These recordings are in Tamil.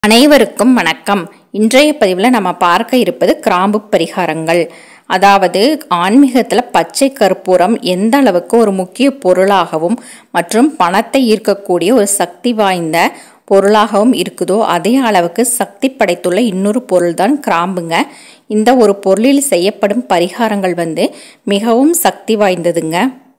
அனைவருக்கும் வணக்கம் இன்றைய பதிவில் நம்ம பார்க்க இருப்பது கிராம்பு பரிகாரங்கள் அதாவது ஆன்மீகத்தில் பச்சை கற்பூரம் எந்த அளவுக்கு ஒரு முக்கிய பொருளாகவும் மற்றும் பணத்தை ஈர்க்கக்கூடிய ஒரு சக்தி வாய்ந்த பொருளாகவும் இருக்குதோ அதே அளவுக்கு சக்தி படைத்துள்ள இன்னொரு பொருள்தான் கிராம்புங்க இந்த ஒரு பொருளில் செய்யப்படும் பரிகாரங்கள் வந்து மிகவும் சக்தி வாய்ந்ததுங்க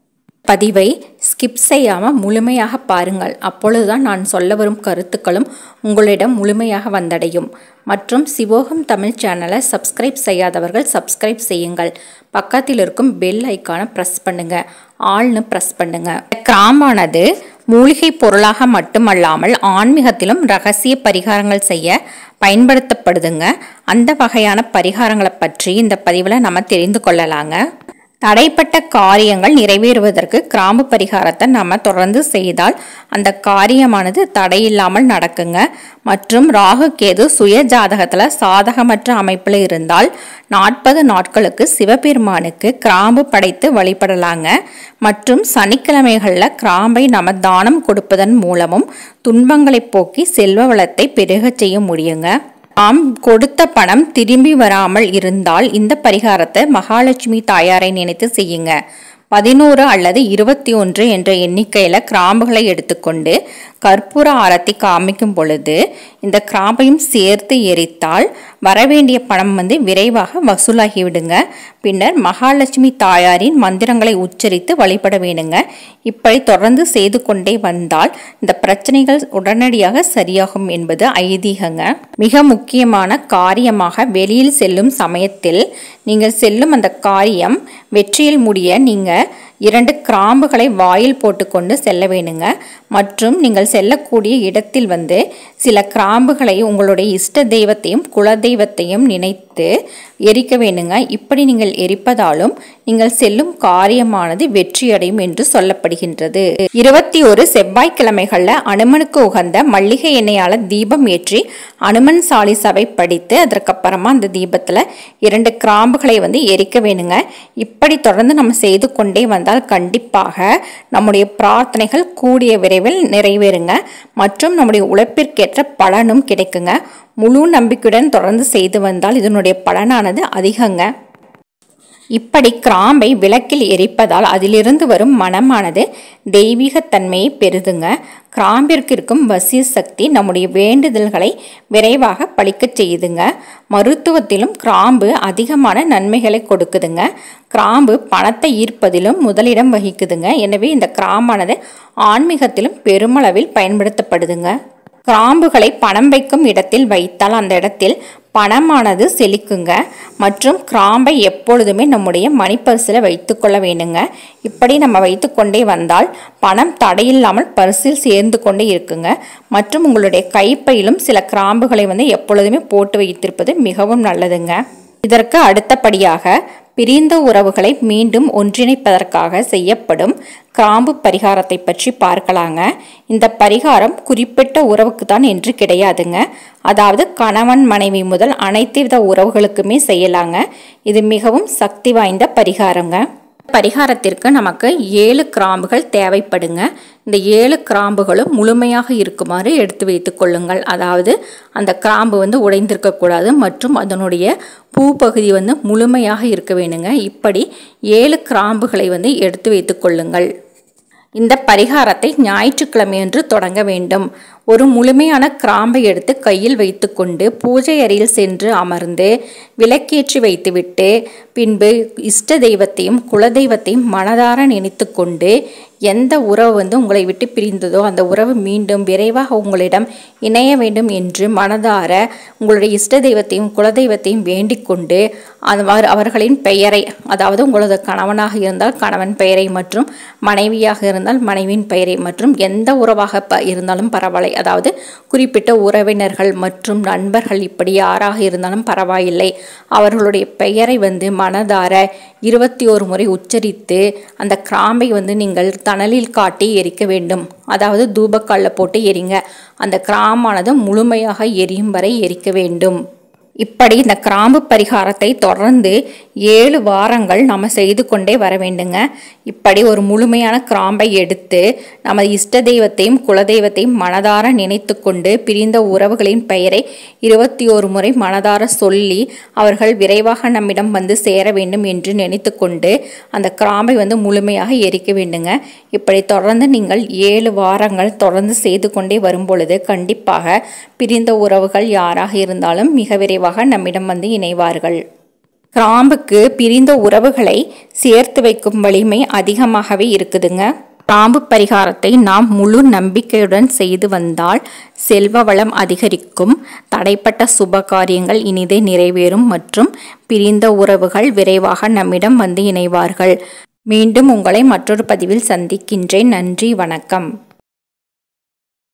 பதிவை ஸ்கிப் செய்யாமல் முழுமையாக பாருங்கள் அப்பொழுதுதான் நான் சொல்ல வரும் கருத்துக்களும் உங்களிடம் முழுமையாக வந்தடையும் மற்றும் சிவோகம் தமிழ் சேனலை சப்ஸ்கிரைப் செய்யாதவர்கள் சப்ஸ்கிரைப் செய்யுங்கள் பக்கத்தில் இருக்கும் பெல் ஐக்கானை ப்ரெஸ் பண்ணுங்க ஆள்னு ப்ரெஸ் பண்ணுங்க கிராம்பானது மூலிகை பொருளாக மட்டுமல்லாமல் ஆன்மீகத்திலும் ரகசிய பரிகாரங்கள் செய்ய பயன்படுத்தப்படுதுங்க அந்த வகையான பரிகாரங்களை பற்றி இந்த பதிவில் நம்ம தெரிந்து கொள்ளலாங்க தடைப்பட்ட காரியங்கள் நிறைவேறுவதற்கு கிராம்பு பரிகாரத்தை நம்ம தொடர்ந்து செய்தால் அந்த காரியமானது தடையில்லாமல் நடக்குங்க மற்றும் ராகு கேது சுய ஜாதகத்தில் சாதகமற்ற அமைப்பில் இருந்தால் நாற்பது நாட்களுக்கு சிவபெருமானுக்கு கிராம்பு படைத்து வழிபடலாங்க மற்றும் சனிக்கிழமைகளில் கிராம்பை நம்ம தானம் கொடுப்பதன் மூலமும் துன்பங்களை போக்கி செல்வ வளத்தை பெருகச் செய்ய முடியுங்க ஆம் கொடுத்த பணம் திரும்பி வராமல் இருந்தால் இந்த பரிகாரத்தை மகாலட்சுமி தாயாரை நினைத்து செய்யுங்க பதினோரு அல்லது இருபத்தி ஒன்று என்ற எண்ணிக்கையில் கிராம்புகளை எடுத்துக்கொண்டு கற்பூர ஆரத்தி காமிக்கும் பொழுது இந்த கிராம்பையும் சேர்த்து எரித்தால் வரவேண்டிய பணம் வந்து விரைவாக வசூலாகி விடுங்க பின்னர் மகாலட்சுமி தாயாரின் மந்திரங்களை உச்சரித்து வழிபட வேணுங்க இப்படி தொடர்ந்து செய்து கொண்டே வந்தால் இந்த பிரச்சனைகள் உடனடியாக சரியாகும் என்பது ஐதீகங்க மிக முக்கியமான காரியமாக வெளியில் செல்லும் சமயத்தில் நீங்கள் செல்லும் அந்த காரியம் வெற்றியில் முடிய நீங்கள் இரண்டு கிராம்புகளை வாயில் போட்டுக்கொண்டு செல்ல வேணுங்க மற்றும் நீங்கள் செல்லக்கூடிய இடத்தில் வந்து சில கிராம்புகளை உங்களுடைய இஷ்ட தெய்வத்தையும் குல தெய்வத்தையும் நினைத்து எரிக்க வேணுங்க இப்படி நீங்கள் எரிப்பதாலும் நீங்கள் செல்லும் காரியமானது வெற்றியடையும் என்று சொல்லப்படுகின்றது இருபத்தி ஒரு செவ்வாய்க்கிழமைகளில் அனுமனுக்கு உகந்த மல்லிகை எண்ணெயால் தீபம் ஏற்றி அனுமன் சாலிசாவை படித்து அதற்கப்புறமா அந்த தீபத்தில் இரண்டு கிராம்புகளை வந்து எரிக்க வேணுங்க இப்படி தொடர்ந்து நம்ம செய்து கொண்டே வந்தால் கண்டிப்பாக நம்முடைய பிரார்த்தனைகள் கூடிய விரைவில் நிறைவேறுங்க மற்றும் நம்முடைய உழைப்பிற்கேற்ற பலனும் கிடைக்குங்க முழு நம்பிக்கையுடன் தொடர்ந்து செய்து வந்தால் இதனுடைய பலனானது அதிகங்க இப்படி கிராம்பை விளக்கில் எரிப்பதால் அதிலிருந்து வரும் மனமானது தெய்வீகத்தன்மையை பெறுதுங்க கிராம்பிற்கு இருக்கும் வசிய சக்தி நம்முடைய வேண்டுதல்களை விரைவாக பழிக்கச் செய்யுதுங்க மருத்துவத்திலும் கிராம்பு அதிகமான நன்மைகளை கொடுக்குதுங்க கிராம்பு பணத்தை ஈர்ப்பதிலும் முதலிடம் வகிக்குதுங்க எனவே இந்த கிராம்பானது ஆன்மீகத்திலும் பெருமளவில் பயன்படுத்தப்படுதுங்க கிராம்புகளை பணம் வைக்கும் இடத்தில் வைத்தால் அந்த இடத்தில் பணமானது செழிக்குங்க மற்றும் கிராம்பை எப்பொழுதுமே நம்முடைய மணிப்பரிசில் வைத்துக்கொள்ள வேணுங்க இப்படி நம்ம வைத்துக்கொண்டே வந்தால் பணம் தடையில்லாமல் பரிசில் சேர்ந்து கொண்டே இருக்குங்க மற்றும் உங்களுடைய கைப்பையிலும் சில கிராம்புகளை வந்து எப்பொழுதுமே போட்டு வைத்திருப்பது மிகவும் நல்லதுங்க இதற்கு அடுத்தபடியாக பிரிந்த உறவுகளை மீண்டும் ஒன்றிணைப்பதற்காக செய்யப்படும் கிராம்பு பரிகாரத்தை பற்றி பார்க்கலாங்க இந்த பரிகாரம் குறிப்பிட்ட உறவுக்கு தான் என்று கிடையாதுங்க அதாவது கணவன் மனைவி முதல் அனைத்து வித உறவுகளுக்குமே செய்யலாங்க இது மிகவும் சக்தி வாய்ந்த பரிகாரங்க பரிகாரத்திற்கு நமக்கு ஏழு கிராம்புகள் தேவைப்படுங்க இந்த ஏழு கிராம்புகளும் முழுமையாக இருக்குமாறு எடுத்து வைத்து கொள்ளுங்கள் அதாவது அந்த கிராம்பு வந்து உடைந்திருக்கக்கூடாது மற்றும் அதனுடைய பூ பகுதி வந்து முழுமையாக இருக்க வேணுங்க இப்படி ஏழு கிராம்புகளை வந்து எடுத்து வைத்து கொள்ளுங்கள் இந்த பரிகாரத்தை ஞாயிற்றுக்கிழமையன்று தொடங்க வேண்டும் ஒரு முழுமையான கிராம்பை எடுத்து கையில் வைத்துக்கொண்டு பூஜை அறையில் சென்று அமர்ந்து விளக்கேற்றி வைத்துவிட்டு பின்பு இஷ்ட தெய்வத்தையும் குலதெய்வத்தையும் மனதார நினைத்து கொண்டு எந்த உறவு வந்து உங்களை விட்டு பிரிந்ததோ அந்த உறவு மீண்டும் விரைவாக உங்களிடம் இணைய வேண்டும் என்று மனதார உங்களுடைய இஷ்ட தெய்வத்தையும் குலதெய்வத்தையும் வேண்டிக் கொண்டு அவர் அவர்களின் பெயரை அதாவது உங்களது கணவனாக இருந்தால் கணவன் பெயரை மற்றும் மனைவியாக இருந்தால் மனைவியின் பெயரை மற்றும் எந்த உறவாக ப இருந்தாலும் பரவாயில்லை அதாவது குறிப்பிட்ட உறவினர்கள் மற்றும் நண்பர்கள் இப்படி யாராக இருந்தாலும் பரவாயில்லை அவர்களுடைய பெயரை வந்து மனதார இருபத்தி ஒரு முறை உச்சரித்து அந்த கிராம்பை வந்து நீங்கள் தணலில் காட்டி எரிக்க வேண்டும் அதாவது தூபக்காலில் போட்டு எரிங்க அந்த கிராமானது முழுமையாக எரியும் வரை எரிக்க வேண்டும் இப்படி இந்த கிராம்பு பரிகாரத்தை தொடர்ந்து ஏழு வாரங்கள் நம்ம செய்து கொண்டே வர வேண்டுங்க இப்படி ஒரு முழுமையான கிராம்பை எடுத்து நம்ம இஷ்ட தெய்வத்தையும் குலதெய்வத்தையும் மனதார நினைத்து கொண்டு பிரிந்த உறவுகளின் பெயரை இருபத்தி ஒரு முறை மனதார சொல்லி அவர்கள் விரைவாக நம்மிடம் வந்து சேர வேண்டும் என்று நினைத்து கொண்டு அந்த கிராம்பை வந்து முழுமையாக எரிக்க வேண்டுங்க இப்படி தொடர்ந்து நீங்கள் ஏழு வாரங்கள் தொடர்ந்து செய்து கொண்டே வரும் பொழுது கண்டிப்பாக பிரிந்த உறவுகள் யாராக இருந்தாலும் மிக விரைவாக நம்மிடம் வந்து இணைவார்கள் கிராம்புக்கு பிரிந்த உறவுகளை சேர்த்து வைக்கும் வலிமை அதிகமாகவே இருக்குதுங்க கிராம்பு பரிகாரத்தை நாம் முழு நம்பிக்கையுடன் செய்து வந்தால் செல்வ வளம் அதிகரிக்கும் தடைப்பட்ட சுப காரியங்கள் இனிதே நிறைவேறும் மற்றும் பிரிந்த உறவுகள் விரைவாக நம்மிடம் வந்து இணைவார்கள் மீண்டும் உங்களை மற்றொரு பதிவில் சந்திக்கின்றேன் நன்றி வணக்கம்